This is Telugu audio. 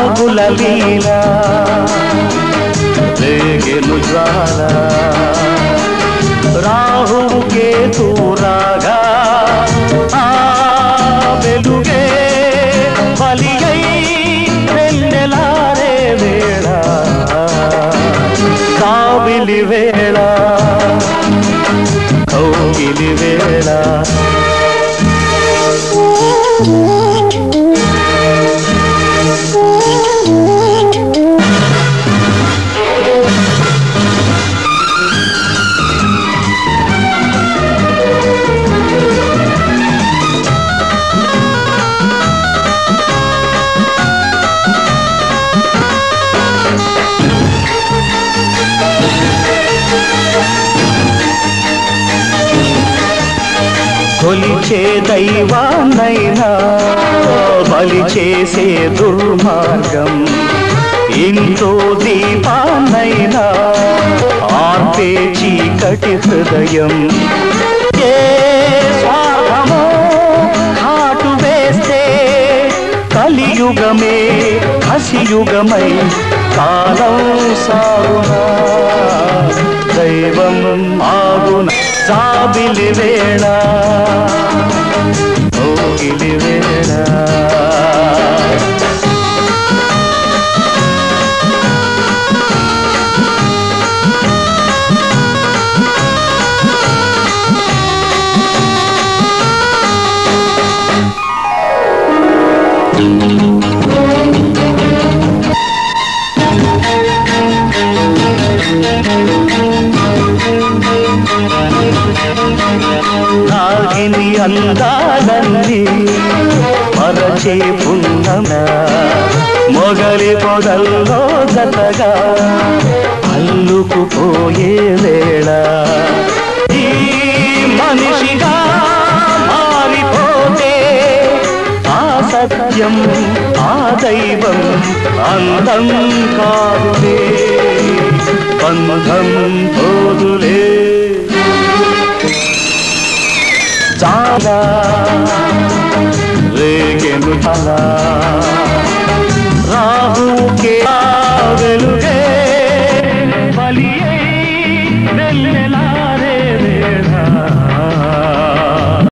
నాగుల లీల రేగెను జ్వాల రాహువు కేతు రాగా ఆ వెలుగే బలియై వెన్నెలారే వేళ కావిలి వేళ కౌగిలి వేళ కొలిచే దైవాన్నైనా బలి చేసే దుర్మార్గం ఇంట్లో దీపాన్నైనా ఆర్పే చీకటి హృదయం ఏ స్వార్థమో కాటు వేస్తే కలియుగమే హసియుగమై కాలం సాగునా దైవం ఆగున సాబిలి వేళ ఓగిలి వేళ నాగిని అందాలన్నీ మరచే పున్నమ మొగలి పొదల్లో జతగా అల్లుకుపోయే వేళ ఈ మనిషిగా మారిపోతే ఆ సత్యం ఆ దైవం అందం కాదులే బంధం పోదులే చాలా రేగెను చాలా